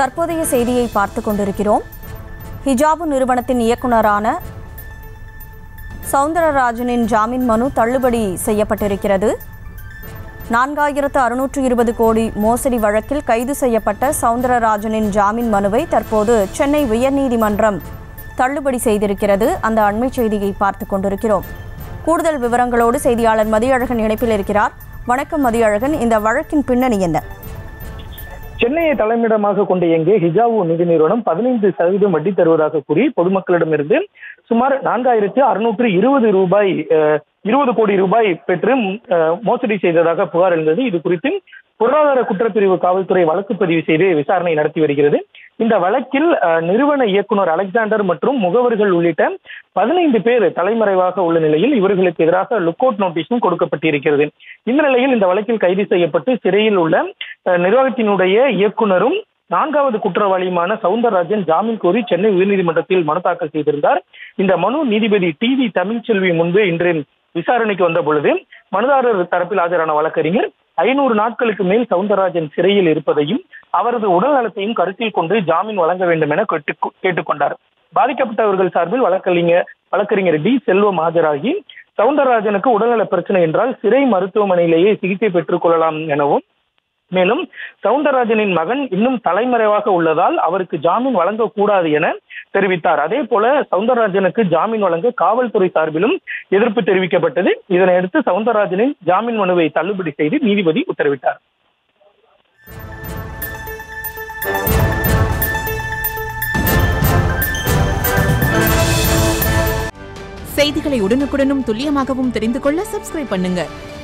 தற்போதைய செய்தியை பார்த்து கொண்டிருக்கிறோம் ஹிஜாபு நிறுவனத்தின் இயக்குனரான சவுந்தரராஜனின் ஜாமீன் மனு தள்ளுபடி செய்யப்பட்டிருக்கிறது நான்காயிரத்து அறுநூற்று இருபது கோடி மோசடி வழக்கில் கைது செய்யப்பட்ட சவுந்தரராஜனின் ஜாமீன் மனுவை தற்போது சென்னை உயர்நீதிமன்றம் தள்ளுபடி செய்திருக்கிறது அந்த அண்மை செய்தியை பார்த்து கொண்டிருக்கிறோம் கூடுதல் விவரங்களோடு செய்தியாளர் மதியழகன் இணைப்பில் இருக்கிறார் வணக்கம் மதியழகன் இந்த வழக்கின் பின்னணி என்ன சென்னையை தலைமையிடமாக கொண்டு இயங்கிய ஹிஜாவு நிதி நிறுவனம் பதினைந்து சதவீதம் வட்டி தருவதாக கூறி பொதுமக்களிடமிருந்து சுமார் நான்காயிரத்தி அறுநூற்று இருபது ரூபாய் அஹ், இருபது கோடி ரூபாய் பெற்று அஹ், மோசடி செய்ததாக புகார் எழுந்தது இது குறித்து பொருளாதார குற்றப்பிரிவு காவல்துறை வழக்கு பதிவு செய்து விசாரணை நடத்தி வருகிறது இந்த வழக்கில் அஹ், நிறுவன இயக்குனர் அலெக்சாண்டர் மற்றும் முகவர்கள் உள்ளிட்ட பதினைந்து பேர் தலைமறைவாக உள்ள நிலையில் இவர்களுக்கு எதிராக லுக் அவுட் நோட்டீஸும் கொடுக்கப்பட்டிருக்கிறது இந்த நிலையில் இந்த வழக்கில் கைது செய்யப்பட்டு சிறையில் உள்ள அஹ், நிர்வாகத்தினுடைய இயக்குனரும் நான்காவது குற்றவாளியுமான சவுந்தரராஜன் ஜாமீன் கோரி சென்னை உயர்நீதிமன்றத்தில் மனு தாக்கல் செய்திருந்தார் இந்த மனு நீதிபதி டி வி தமிழ்ச்செல்வி முன்பு இன்று விசாரணைக்கு வந்த பொழுது மனுதாரர் தரப்பில் ஆஜரான வழக்கறிஞர் ஐநூறு நாட்களுக்கு மேல் சவுந்தரராஜன் சிறையில் இருப்பதையும் அவரது உடல் நலத்தையும் கருத்தில் கொண்டு ஜாமீன் வழங்க வேண்டும் என கேட்டு- கேட்டுக்கொண்டார் பாதிக்கப்பட்டவர்கள் சார்பில் வழக்கறிஞர் வழக்கறிஞர் டி செல்வம் ஆஜராகி சவுந்தரராஜனுக்கு உடல்நல பிரச்சனை என்றால் சிறை மருத்துவமனையிலேயே சிகிச்சை பெற்றுக் கொள்ளலாம் எனவும் மேலும் சவுந்தரராஜனின் மகன் இன்னும் தலைமறைவாக உள்ளதால் அவருக்கு ஜாமீன் வழங்கக்கூடாது என தெரிவித்தார் அதே போல சவுந்தரராஜனுக்கு ஜாமீன் வழங்க காவல்துறை சார்பிலும் எதிர்ப்பு தெரிவிக்கப்பட்டது இதனையடுத்து சவுந்தரராஜனின் ஜாமீன் மனுவை தள்ளுபடி செய்து நீதிபதி உத்தரவிட்டார் செய்திகளை உடனுக்குடனும் துல்லியமாகவும் தெரிந்து கொள்ள சப்ஸ்கிரைப் பண்ணுங்க